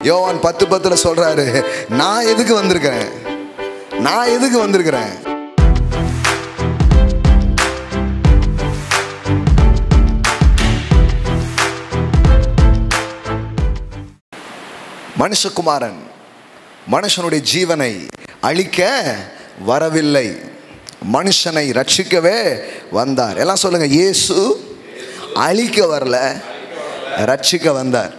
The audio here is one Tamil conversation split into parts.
யோவான் பத்து பத்துல சொல்றாரு நான் எதுக்கு வந்திருக்கிறேன் நான் எதுக்கு வந்திருக்கிறேன் மனுஷகுமாரன் மனுஷனுடைய ஜீவனை அழிக்க வரவில்லை மனுஷனை ரட்சிக்கவே வந்தார் எல்லாம் சொல்லுங்க இயேசு அழிக்க வரல ரட்சிக்க வந்தார்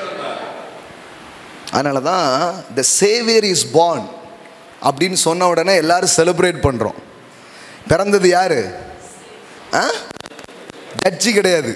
அதனால தான் த சேவியர் இஸ் born அப்படின்னு சொன்ன உடனே எல்லாரும் செலிப்ரேட் பண்ணுறோம் பிறந்தது யாரு ஆ ஜட்ஜி கிடையாது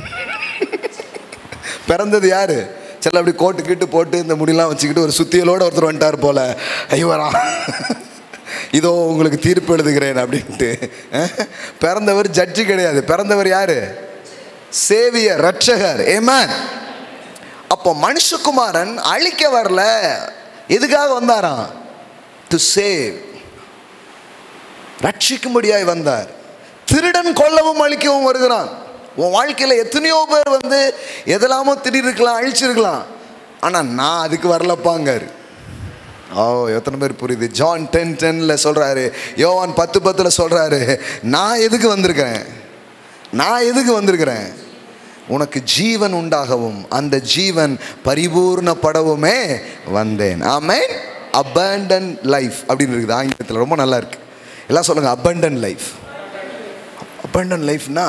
பிறந்தது யாரு சில அப்படி கோட்டு கீட்டு போட்டு இந்த முடியெல்லாம் வச்சுக்கிட்டு ஒரு சுத்தியலோட ஒருத்தர் வந்துட்டார் போல ஐவரா இதோ உங்களுக்கு தீர்ப்பு எழுதுகிறேன் அப்படின்ட்டு அஹ், பிறந்தவர் ஜட்ஜி கிடையாது பிறந்தவர் யாரு சேவியர் ரட்சகர் ஏமேன் அப்போ மனுஷகுமாரன் அழிக்க வரல எதுக்காக வந்தாராம் டு சேவ் ரட்சிக்கும்படியாய் வந்தார் திருடன் கொல்லவும் அழிக்கவும் வருகிறான் உன் வாழ்க்கையில் எத்தனையோ பேர் வந்து எதெல்லாமோ திடீர்க்கலாம் அழிச்சிருக்கலாம் ஆனால் நான் அதுக்கு வரலப்பாங்காரு ஓ எத்தனை பேர் புரியுது ஜான் டென் டென்னில் சொல்கிறாரு யோவான் பத்து பத்தில் சொல்கிறாரு நான் எதுக்கு வந்திருக்கிறேன் நான் எதுக்கு வந்திருக்கிறேன் உனக்கு ஜீவன் உண்டாகவும் அந்த ஜீவன் பரிபூர்ணப்படவுமே வந்தேன் ஆமென் abundant லைஃப் அப்படின்னு இருக்குது ஆங்கிலத்தில் ரொம்ப நல்லா இருக்கு எல்லாம் சொல்லுங்க abundant லைஃப் abundant லைஃப்னா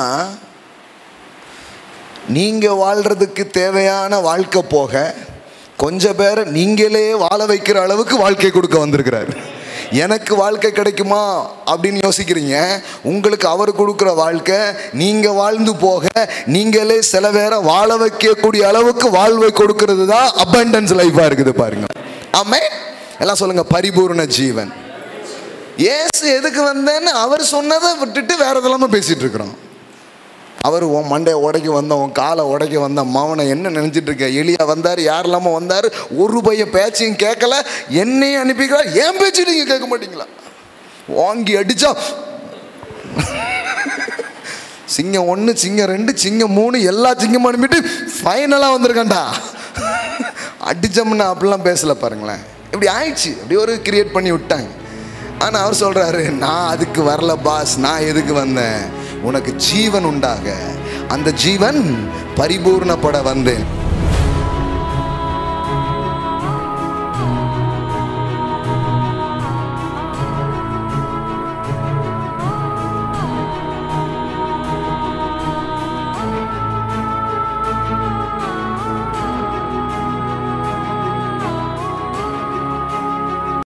நீங்கள் வாழ்கிறதுக்கு தேவையான வாழ்க்கை போக கொஞ்சம் பேரை நீங்களே வாழ வைக்கிற அளவுக்கு வாழ்க்கை கொடுக்க வந்திருக்கிறார் எனக்கு வாழ்க்கை கிடைக்குமா அப்படின்னு யோசிக்கிறீங்க உங்களுக்கு அவர் கொடுக்குற வாழ்க்கை நீங்கள் வாழ்ந்து போக நீங்களே சில பேரை வாழ வைக்கக்கூடிய அளவுக்கு வாழ்வை கொடுக்கறது தான் அபண்டன்ஸ் லைஃபாக இருக்குது பாருங்க ஆமே எல்லாம் சொல்லுங்க பரிபூர்ண ஜீவன் ஏசு எதுக்கு வந்தேன்னு அவர் சொன்னதை விட்டுட்டு வேற இதெல்லாம பேசிட்டு இருக்கிறோம் அவர் உன் மண்டையை உடைக்க வந்த உன் காலை உடைக்க வந்த மாவனை என்ன நினைச்சிட்டு இருக்க எலியா வந்தார் யார் இல்லாமல் வந்தார் ஒரு பைய பேச்சையும் கேட்கல என்னையும் அனுப்பிக்கிறார் ஏன் பேச்சு நீங்கள் கேட்க மாட்டீங்களா வாங்கி அடிச்சா சிங்கம் ஒன்று சிங்கம் ரெண்டு சிங்கம் மூணு எல்லா சிங்கமும் அனுப்பிட்டு ஃபைனலாக வந்திருக்கேன்டா அடிச்சோம்னா அப்படிலாம் பேசல பாருங்களேன் இப்படி ஆயிடுச்சு அப்படி ஒரு கிரியேட் பண்ணி விட்டாங்க ஆனால் அவர் சொல்கிறாரு நான் அதுக்கு வரல பாஸ் நான் எதுக்கு வந்தேன் உனக்கு ஜீவன் உண்டாக அந்த ஜீவன் பரிபூர்ணப்பட வந்தேன்